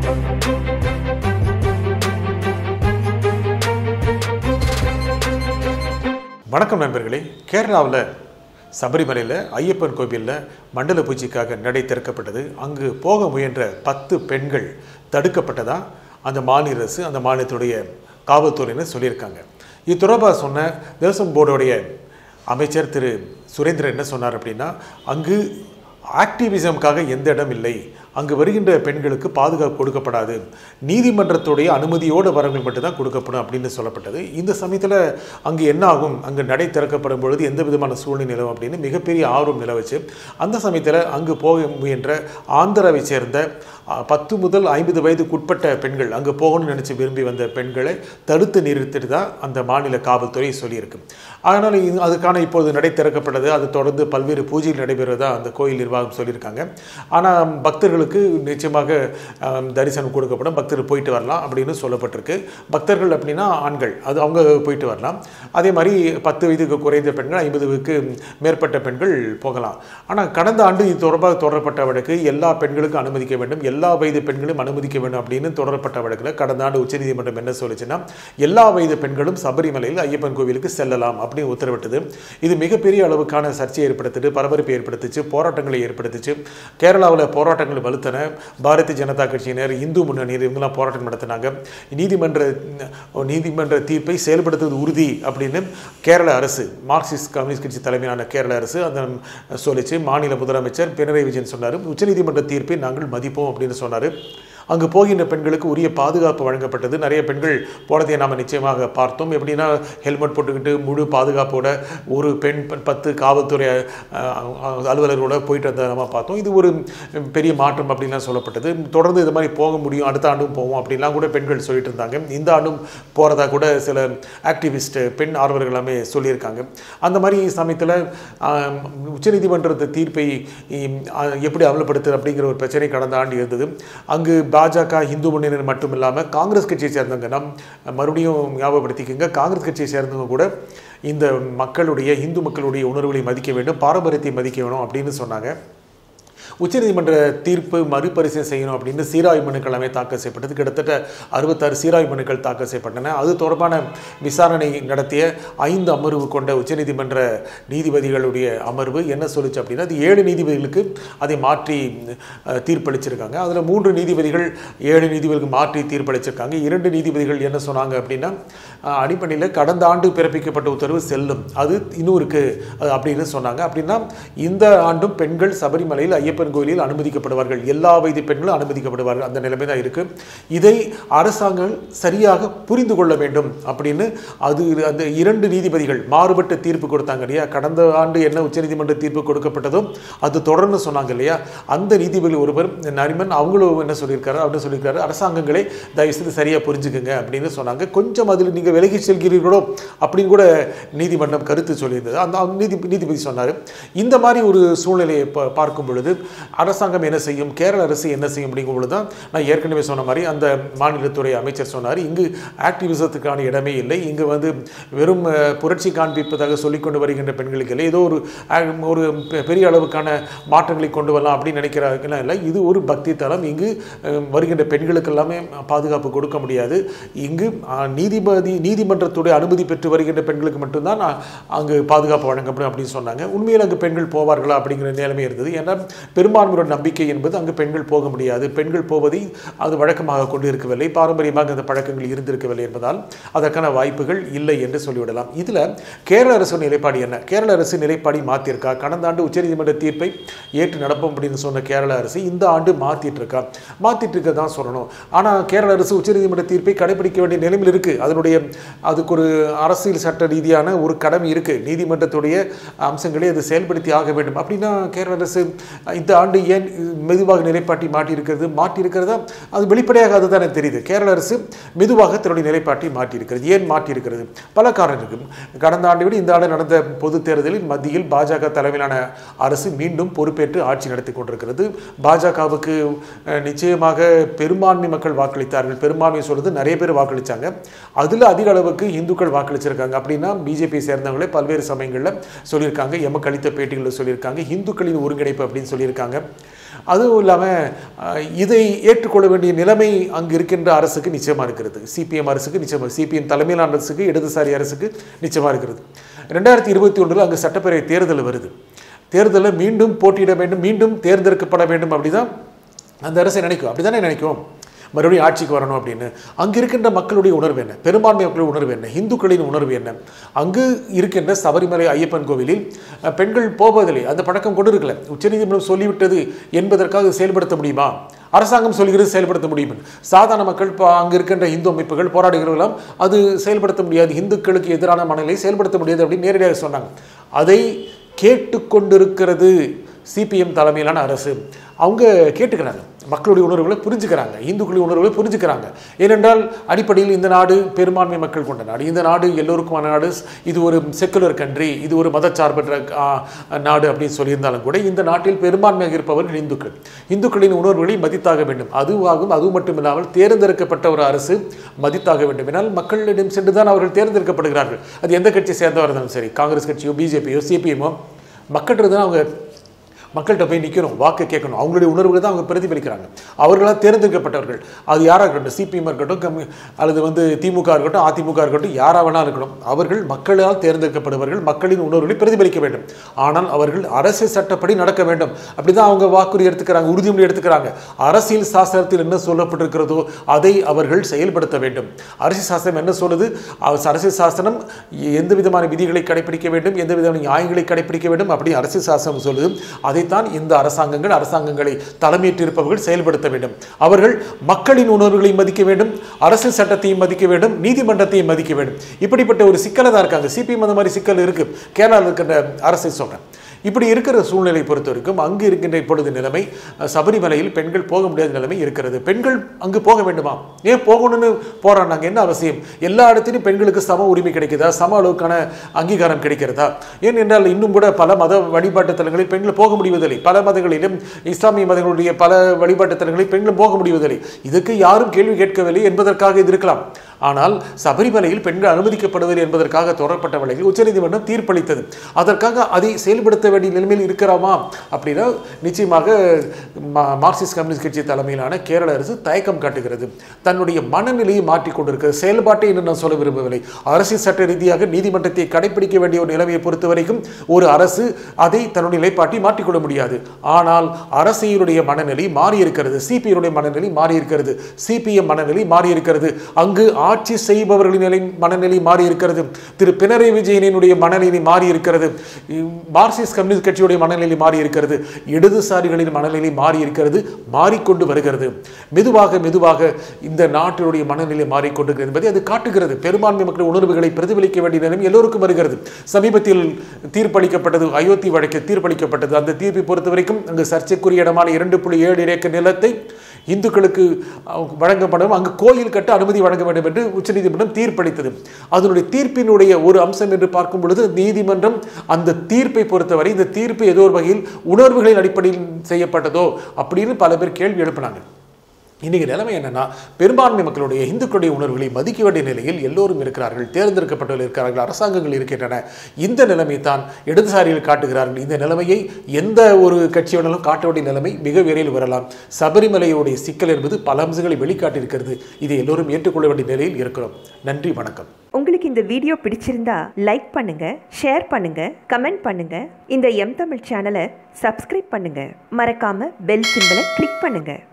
வணக்கம் நண்பர்களே கேரளாவில் சபரிமலையில் ஐயப்பன் கோவிலில் மண்டல பூஜைக்காக நடை திறக்கப்பட்டது அங்கு போக முயன்ற பத்து பெண்கள் தடுக்கப்பட்டதா அந்த மாநில அரசு அந்த மாநிலத்துடைய காவல்துறையினர் சொல்லியிருக்காங்க இது தொடர்பாக சொன்ன தேவசம் போர்டுடைய அமைச்சர் திரு சுரேந்திரன் என்ன சொன்னார் அப்படின்னா அங்கு ஆக்டிவிசம்காக எந்த இடம் இல்லை அங்கு வருகின்ற பெண்களுக்கு பாதுகாப்பு கொடுக்கப்படாது நீதிமன்றத்துடைய அனுமதியோடு வரவங்களுக்கு மட்டும்தான் கொடுக்கப்படும் அப்படின்னு சொல்லப்பட்டது இந்த சமயத்தில் அங்கு என்ன ஆகும் அங்கு நடை திறக்கப்படும் பொழுது எந்த விதமான சூழ்நிலை நிலவும் அப்படின்னு மிகப்பெரிய ஆர்வம் நிலவச்சு அந்த சமயத்தில் அங்கு போக முயன்ற ஆந்திராவை சேர்ந்த அஹ், பத்து முதல் ஐம்பது வயதுக்குட்பட்ட பெண்கள் அங்கு போகணும்னு நினச்சி விரும்பி வந்த பெண்களை தடுத்து நிறுத்திட்டு தான் அந்த மாநில காவல்துறை சொல்லியிருக்கு அதனால் இது- அதுக்கான இப்போது நடை திறக்கப்பட்டது அது தொடர்ந்து பல்வேறு பூஜைகள் நடைபெறுவதா அந்த கோயில் நிர்வாகம் சொல்லியிருக்காங்க ஆனால் பக்தர்களுக்கு நிச்சயமாக அஹ், தரிசனம் கொடுக்கப்படும் பக்தர்கள் போயிட்டு வரலாம் அப்படின்னு சொல்லப்பட்டிருக்கு பக்தர்கள் அப்படின்னா ஆண்கள் அது அவங்க போயிட்டு வரலாம் அதே மாதிரி பத்து வயதுக்கு குறைந்த பெண்கள் ஐம்பதுக்கு மேற்பட்ட பெண்கள் போகலாம் ஆனால் கடந்த ஆண்டு இது தொடர்பாக தொடரப்பட்ட வழக்கு எல்லா பெண்களுக்கும் அனுமதிக்க வேண்டும் எல்லா வயது பெண்களும் அனுமதிக்க வேண்டும் அப்படின்னு தொடரப்பட்ட வழக்கில் கடந்த ஆண்டு உச்சநீதிமன்றம் என்ன சொல்லுச்சுன்னா எல்லா வயது பெண்களும் சபரிமலையில் ஐயப்பன் கோவிலுக்கு செல்லலாம் அப்படின்னு உத்தரவிட்டது இது மிகப்பெரிய அளவுக்கான சர்ச்சையை ஏற்படுத்திட்டு பரபரப்பை ஏற்படுத்துச்சு போராட்டங்களை ஏற்படுத்துச்சு கேரளாவில் போராட்டங்கள் வலுத்தன பாரதிய ஜனதா கட்சியினர் இந்து முன்னணியினர் இவங்கெல்லாம் போராட்டம் நடத்தினாங்க நீதிமன்ற நீதிமன்ற தீர்ப்பை செயல்படுத்துவது உறுதி அப்படின்னு கேரள அரசு மார்க்சிஸ்ட் கம்யூனிஸ்ட் கட்சி தலைமையிலான கேரள அரசு அந்த சொல்லிச்சு மாநில முதலமைச்சர் பினராயி விஜயன் சொன்னார் உச்சநீதிமன்ற தீர்ப்பை நாங்கள் மதிப்போம் அப்படின்னு சொன்னார் அங்கு போகின்ற பெண்களுக்கு உரிய பாதுகாப்பு வழங்கப்பட்டது நிறைய பெண்கள் போனதை நாம் நிச்சயமாக பார்த்தோம் எப்படின்னா ஹெல்மெட் போட்டுக்கிட்டு முழு பாதுகாப்போட ஒரு பெண் ப- பத்து காவல்துறை அஹ், அலுவலர்களோட போயிட்டு வந்த நம்ம பார்த்தோம் இது ஒரு பெரிய மாற்றம் அப்படின்லாம் சொல்லப்பட்டது தொடர்ந்து இது மாதிரி போக முடியும் அடுத்த ஆண்டும் போவோம் அப்படின்லாம் கூட பெண்கள் சொல்லிட்டு இருந்தாங்க இந்த ஆண்டும் போகிறதா கூட சில ஆக்டிவிஸ்ட் பெண் ஆர்வலர்கள் எல்லாமே சொல்லியிருக்காங்க அந்த மாதிரி சமயத்தில் உச்சநீதிமன்றத்து தீர்ப்பை இம், அஹ், எப்படி அமல்படுத்துது அப்படிங்கிற ஒரு பிரச்சனை கடந்த ஆண்டு இருந்தது அங்கு பாஜக இந்து முன்னணியினர் மட்டும் இல்லாமல் காங்கிரஸ் கட்சியை சேர்ந்தவங்க நம் மறுபடியும் ஞாபகப்படுத்திக்கங்க காங்கிரஸ் கட்சியை சேர்ந்தவங்க கூட இந்த மக்களுடைய இந்து மக்களுடைய உணர்வுகளை மதிக்க வேண்டும் பாரம்பரியத்தை மதிக்க வேணும் அப்படின்னு சொன்னாங்க உச்சநீதிமன்ற தீர்ப்பு மறுபரிசீலனை செய்யணும் அப்படின்னு சீராய்வு மனுக்கள் எல்லாமே தாக்கல் செய்யப்பட்டது கிட்டத்தட்ட அறுபத்தாறு சீராய்வு மனுக்கள் தாக்கல் செய்யப்பட்டன அது தொடர்பான விசாரணை நடத்திய ஐந்து அமர்வு கொண்ட உச்சநீதிமன்ற நீதிபதிகளுடைய அமர்வு என்ன சொல்லுச்சு அப்படின்னா அது ஏழு நீதிபதிகளுக்கு அதை மாற்றி அஹ், தீர்ப்பளிச்சிருக்காங்க அதில் மூன்று நீதிபதிகள் ஏழு நீதிபதிகளுக்கு மாற்றி தீர்ப்பளிச்சிருக்காங்க இரண்டு நீதிபதிகள் என்ன சொன்னாங்க அப்படின்னா அஹ், அடிப்படையில் கடந்த ஆண்டு பிறப்பிக்கப்பட்ட உத்தரவு செல்லும் அது இன்னும் இருக்கு அது அப்படின்னு சொன்னாங்க அப்படின்னா இந்த ஆண்டும் பெண்கள் சபரிமலையில் ஐயப்பன் கோயிலில் அனுமதிக்கப்படுவார்கள் எல்லா வயது பெண்களும் அனுமதிக்கப்படுவார்கள் அந்த நிலைமை தான் இருக்கு இதை அரசாங்கம் சரியாக புரிந்து கொள்ள வேண்டும் அப்படின்னு அது அந்த இரண்டு நீதிபதிகள் மாறுபட்ட தீர்ப்பு கொடுத்தாங்க இல்லையா கடந்த ஆண்டு என்ன உச்சநீதிமன்ற தீர்ப்பு கொடுக்கப்பட்டதோ அது தொடர்ந்து சொன்னாங்க இல்லையா அந்த நீதிபதி ஒருவர் நரிமன் அவங்களும் என்ன சொல்லியிருக்காரு அப்படின்னு சொல்லியிருக்காரு அரசாங்கங்களை தயவு செய்து சரியாக புரிஞ்சுக்குங்க அப்படின்னு சொன்னாங்க கொஞ்சம் அதில் நீங்கள் விலகி செல்கிறீர்களோ அப்படின்னு கூட நீதிமன்றம் கருத்து சொல்லியிருந்தது அந்த அந்த நீதி நீதிபதி சொன்னார் இந்த மாதிரி ஒரு சூழ்நிலையை பா- பார்க்கும் பொழுது அரசாங்கம் என்ன செய்யும் கேரள அரசு என்ன செய்யும் அப்படிங்கும் பொழுது தான் நான் ஏற்கனவே சொன்ன மாதிரி அந்த மாநிலத்துறை அமைச்சர் சொன்னார் இங்கு ஆக்டிவிசத்துக்கான இடமே இல்லை இங்கு வந்து வெறும் அஹ், புரட்சி காண்பிப்பதாக சொல்லிக்கொண்டு வருகின்ற பெண்களுக்கு இல்லை ஏதோ ஒரு அஹ், ஒரு பெ- பெரிய அளவுக்கான மாற்றங்களை கொண்டு வரலாம் அப்படின்னு நினைக்கிறார்கள் இல்லை இது ஒரு பக்தி தலம் இங்கு அஹ், வருகின்ற பெண்களுக்கு எல்லாமே பாதுகாப்பு கொடுக்க முடியாது இங்கு அஹ், நீதிபதி நீதிமன்றத்துடைய அனுமதி பெற்று வருகின்ற பெண்களுக்கு மட்டும்தான் அஹ், அங்கு பாதுகாப்பு வழங்கப்படும் அப்படின்னு சொன்னாங்க உண்மையில் அங்கு பெண்கள் போவார்களா அப்படிங்கிற நிலைமை இருந்தது ஏன்னா பெரும்பான்மையோட நம்பிக்கை என்பது அங்கு பெண்கள் போக முடியாது பெண்கள் போவதை அது வழக்கமாக கொண்டு இருக்கவில்லை பாரம்பரியமாக அந்த பழக்கங்கள் இருந்திருக்கவில்லை என்பதால் அதற்கான வாய்ப்புகள் இல்லை என்று சொல்லிவிடலாம் இதில் கேரள அரசு நிலைப்பாடு என்ன கேரள அரசு நிலைப்பாடி மாற்றிருக்கா கடந்த ஆண்டு உச்சநீதிமன்ற தீர்ப்பை ஏற்று நடப்போம் அப்படின்னு சொன்ன கேரள அரசு இந்த ஆண்டு மாற்றிட்டு இருக்கா மாற்றிட்டு இருக்க தான் சொல்லணும் ஆனால் கேரள அரசு உச்சநீதிமன்ற தீர்ப்பை கடைபிடிக்க வேண்டிய நிலைமையில் இருக்குது அதனுடைய அதுக்கு ஒரு அரசியல் சட்ட ரீதியான ஒரு கடமை இருக்குது நீதிமன்றத்துடைய அம்சங்களை அது செயல்படுத்தி ஆக வேண்டும் அப்படின்னா கேரள அரசு இந்த ஆண்டு ஏன் மெதுவாக நிலைப்பாட்டை மாட்டியிருக்கிறது மாட்டியிருக்கிறதா அது வெளிப்படையாக அதுதான் எனக்கு தெரியுது கேரள அரசு மெதுவாக தன்னுடைய நிலைப்பாட்டை மாற்றியிருக்கிறது ஏன் மாற்றியிருக்கிறது பல காரணம் இருக்கு கடந்த ஆண்டை விட இந்த ஆண்டு நடந்த பொது தேர்தலில் மத்தியில் பாஜக தலைமையிலான அரசு மீண்டும் பொறுப்பேற்று ஆட்சி நடத்தி கொண்டிருக்கிறது பாஜகவுக்கு அஹ், நிச்சயமாக பெரும்பான்மை மக்கள் வாக்களித்தார்கள் பெரும்பான்மை சொல்றது நிறைய பேர் வாக்களிச்சாங்க அதில் அதிக அளவுக்கு இந்துக்கள் வாக்களிச்சிருக்காங்க அப்படின்னா பிஜேபி சேர்ந்தவங்களே பல்வேறு சமயங்களில் சொல்லியிருக்காங்க எமக்கு அளித்த பேட்டிகளில் சொல்லியிருக்காங்க இந்துக்களின் ஒருங்கிணைப்பு அப்படின்னு சொல்லியிருக்காங்க அதுவும் இல்லாமல் இதை ஏற்றுக்கொள்ள வேண்டிய நிலைமை அங்கு இருக்கின்ற அரசுக்கு நிச்சயமாக இருக்கிறது சிபிஎம் அரசுக்கு நிச்சயமாக சிபிஎம் தலைமையிலான அரசுக்கு இடதுசாரி அரசுக்கு நிச்சயமாக இருக்கிறது ரெண்டாயிரத்தி இருபத்தி ஒன்றில் அங்கு சட்டப்பேரவை தேர்தல் வருது தேர்தலில் மீண்டும் போட்டியிட வேண்டும் மீண்டும் தேர்ந்தெடுக்கப்பட வேண்டும் அப்படிதான் அந்த அரசை நினைக்கும் அப்படிதானே நினைக்கும் மறுபடியும் ஆட்சிக்கு வரணும் அப்படின்னு அங்கு இருக்கின்ற மக்களுடைய உணர்வு என்ன பெரும்பான்மை மக்களுடைய உணர்வு என்ன இந்துக்களின் உணர்வு என்ன அங்கு இருக்கின்ற சபரிமலை ஐயப்பன் கோவிலில் அஹ், பெண்கள் போவதில்லை அந்த பழக்கம் கொண்டு இருக்கல உச்சநீதிமன்றம் சொல்லிவிட்டது என்பதற்காக செயல்படுத்த முடியுமா அரசாங்கம் சொல்கிறது செயல்படுத்த முடியும் சாதாரண மக்கள் இப்போ அங்கு இருக்கின்ற இந்து அமைப்புகள் போராடுகிறவர்களாம் அது செயல்படுத்த முடியாது இந்துக்களுக்கு எதிரான மனநிலை செயல்படுத்த முடியாது அப்படின்னு நேரடியாக சொன்னாங்க அதை கேட்டுக்கொண்டிருக்கிறது சிபிஎம் தலைமையிலான அரசு அவங்க கேட்டுக்கிறாங்க மக்களுடைய உணர்வுகளை புரிஞ்சுக்கிறாங்க இந்துக்களுடைய உணர்வுகளை புரிஞ்சுக்கிறாங்க ஏனென்றால் அடிப்படையில் இந்த நாடு பெரும்பான்மை மக்கள் கொண்ட நாடு இந்த நாடு எல்லோருக்குமான நாடு இது ஒரு செக்குலர் கண்ட்ரி இது ஒரு மதச்சார்பற்ற ஆ, நாடு அப்படின்னு சொல்லியிருந்தாலும் கூட இந்த நாட்டில் பெரும்பான்மையாக இருப்பவர்கள் இந்துக்கள் இந்துக்களின் உணர்வுகளை மதித்தாக வேண்டும் அதுவாகும் அது மட்டும் இல்லாமல் தேர்ந்தெடுக்கப்பட்ட ஒரு அரசு மதித்தாக வேண்டும் என்னால் மக்களிடம் சென்று தான் அவர்கள் தேர்ந்தெடுக்கப்படுகிறார்கள் அது எந்த கட்சி சேர்ந்தவர்கள் இருந்தாலும் சரி காங்கிரஸ் கட்சியோ பிஜேபியோ சிபிஎம்மோ மக்கள்கிட்ட தான் அவங்க மக்கள்கிட்ட போய் நிற்கணும் வாக்கு கேட்கணும் அவங்களுடைய உணர்வுகளை தான் அவங்க பிரதிபலிக்கிறாங்க அவர்களாக தேர்ந்தெடுக்கப்பட்டவர்கள் அது யாராக இருக்கட்டும் சிபிஎம் இருக்கட்டும் கம்மி அல்லது வந்து திமுக இருக்கட்டும் அதிமுக இருக்கட்டும் யாராக வேணாலும் இருக்கட்டும் அவர்கள் மக்களால் தேர்ந்தெடுக்கப்படுபவர்கள் மக்களின் உணர்வுகளை பிரதிபலிக்க வேண்டும் ஆனால் அவர்கள் அரசியல் சட்டப்படி நடக்க வேண்டும் அப்படி தான் அவங்க வாக்குறுதி எடுத்துக்கிறாங்க உறுதிமொழி எடுத்துக்கிறாங்க அரசியல் சாஸ்திரத்தில் என்ன சொல்லப்பட்டிருக்கிறதோ அதை அவர்கள் செயல்படுத்த வேண்டும் அரசியல் சாஸ்திரம் என்ன சொல்லுது அவ- அரசியல் சாஸ்திரம் எந்த விதமான விதிகளை கடைபிடிக்க வேண்டும் எந்த விதமான நியாயங்களை கடைபிடிக்க வேண்டும் அப்படி அரசியல் சாஸ்திரம் சொல்லுது அதைத்தான் இந்த அரசாங்கங்கள் அரசாங்கங்களை தலைமையேற்றிருப்பவர்கள் செயல்படுத்த வேண்டும் அவர்கள் மக்களின் உணர்வுகளை மதிக்க வேண்டும் அரசியல் சட்டத்தையும் மதிக்க வேண்டும் நீதிமன்றத்தையும் மதிக்க வேண்டும் இப்படிப்பட்ட ஒரு சிக்கலை தான் இருக்காங்க சிபிஎம் அந்த மாதிரி சிக்கல் இருக்கு கேரளாவில் இருக்கின்ற அரசை சொல்றேன் இப்படி இருக்கிற சூழ்நிலை பொறுத்த வரைக்கும் அங்கு இருக்கின்ற இப்பொழுது நிலைமை அஹ், சபரிமலையில் பெண்கள் போக முடியாத நிலைமை இருக்கிறது பெண்கள் அங்கு போக வேண்டுமா ஏன் போகணும்னு போறாங்க என்ன அவசியம் எல்லா இடத்திலும் பெண்களுக்கு சம உரிமை கிடைக்குதா சம அளவுக்கான அங்கீகாரம் கிடைக்கிறதா ஏன் என்றால் இன்னும் கூட பல மத வழிபாட்டு தலங்களில் பெண்கள் போக முடிவதில்லை பல மதங்களிலும் இஸ்லாமிய மதங்களுடைய பல வழிபாட்டு தலங்களில் பெண்கள் போக முடிவதில்லை இதுக்கு யாரும் கேள்வி கேட்கவில்லை என்பதற்காக இது இருக்கலாம் ஆனால் சபரிமலையில் பெண்கள் அனுமதிக்கப்படுவதில்லை என்பதற்காக தொடரப்பட்ட வழக்கில் உச்சநீதிமன்றம் தீர்ப்பளித்தது அதற்காக அதை செயல்படுத்த வேண்டிய நிலைமையில் இருக்கிறோமா அப்படின்னா நிச்சயமாக மா- மார்க்சிஸ்ட் கம்யூனிஸ்ட் கட்சி தலைமையிலான கேரள அரசு தயக்கம் காட்டுகிறது தன்னுடைய மனநிலையை மாற்றிக் கொண்டிருக்கிறது செயல்பாட்டை இன்னும் நான் சொல்ல விரும்பவில்லை அரசியல் சட்ட ரீதியாக நீதிமன்றத்தை கடைபிடிக்க வேண்டிய ஒரு நிலைமையை பொறுத்த வரைக்கும் ஒரு அரசு அதை தன்னுடைய நிலைப்பாட்டை மாற்றிக்கொள்ள முடியாது ஆனால் அரசியலுடைய மனநிலை மாறி இருக்கிறது சிபிஐடைய மனநிலை மாறி இருக்கிறது சிபிஎம் மனநிலை மாறி இருக்கிறது அங்கு ஆட்சி செய்பவர்களின் நிலை மனநிலை மாறி இருக்கிறது திரு பினராயி விஜயனினுடைய மனநிலை மாறி இருக்கிறது மார்க்சிஸ்ட் கம்யூனிஸ்ட் கட்சியுடைய மனநிலை மாறி இருக்கிறது இடதுசாரிகளின் மனநிலை மாறி இருக்கிறது மாறிக்கொண்டு வருகிறது மெதுவாக மெதுவாக இந்த நாட்டினுடைய மனநிலை மாறிக்கொண்டிருக்கிறது என்பதை அது காட்டுகிறது பெரும்பான்மை மக்கள் உணர்வுகளை பிரதிபலிக்க வேண்டிய நிலைமை எல்லோருக்கும் வருகிறது சமீபத்தில் தீர்ப்பளிக்கப்பட்டது அயோத்தி வழக்கு தீர்ப்பளிக்கப்பட்டது அந்த தீர்ப்பை பொறுத்த வரைக்கும் அங்கு சர்ச்சைக்குரிய இடமான இரண்டு புள்ளி ஏழு ஏக்கர் நிலத்தை இந்துக்களுக்கு அஹ், வழங்கப்படும் அங்கு கோயில் கட்ட அனுமதி வழங்க வேண்டும் என்று உச்சநீதிமன்றம் தீர்ப்பளித்தது அதனுடைய தீர்ப்பினுடைய ஒரு அம்சம் என்று பார்க்கும் பொழுது நீதிமன்றம் அந்த தீர்ப்பை பொறுத்தவரை இந்த தீர்ப்பு ஏதோ ஒரு வகையில் உணர்வுகளின் அடிப்படையில் செய்யப்பட்டதோ அப்படின்னு பல பேர் கேள்வி எழுப்பினாங்க இன்னைக்கு நிலைமை என்னன்னா பெரும்பான்மை மக்களுடைய இந்துக்களுடைய உணர்வுகளை மதிக்க வேண்டிய நிலையில் எல்லோரும் இருக்கிறார்கள் தேர்ந்தெடுக்கப்பட்டவர்கள் இருக்கிறார்கள் அரசாங்கங்கள் இருக்கின்றன இந்த நிலைமை தான் இடதுசாரிகள் காட்டுகிறார்கள் இந்த நிலைமையை எந்த ஒரு கட்சி வேணாலும் காட்ட வேண்டிய நிலைமை மிக விரைவில் வரலாம் சபரிமலையுடைய சிக்கல் என்பது பல அம்சங்களை வெளிக்காட்டியிருக்கிறது இதை எல்லோரும் ஏற்றுக்கொள்ள வேண்டிய நிலையில் இருக்கிறோம் நன்றி வணக்கம் உங்களுக்கு இந்த வீடியோ பிடிச்சிருந்தா லைக் பண்ணுங்க ஷேர் பண்ணுங்க கமெண்ட் பண்ணுங்க இந்த எம் தமிழ் சேனலை சப்ஸ்கிரைப் பண்ணுங்க மறக்காம பெல் சிம்பலை கிளிக் பண்ணுங்க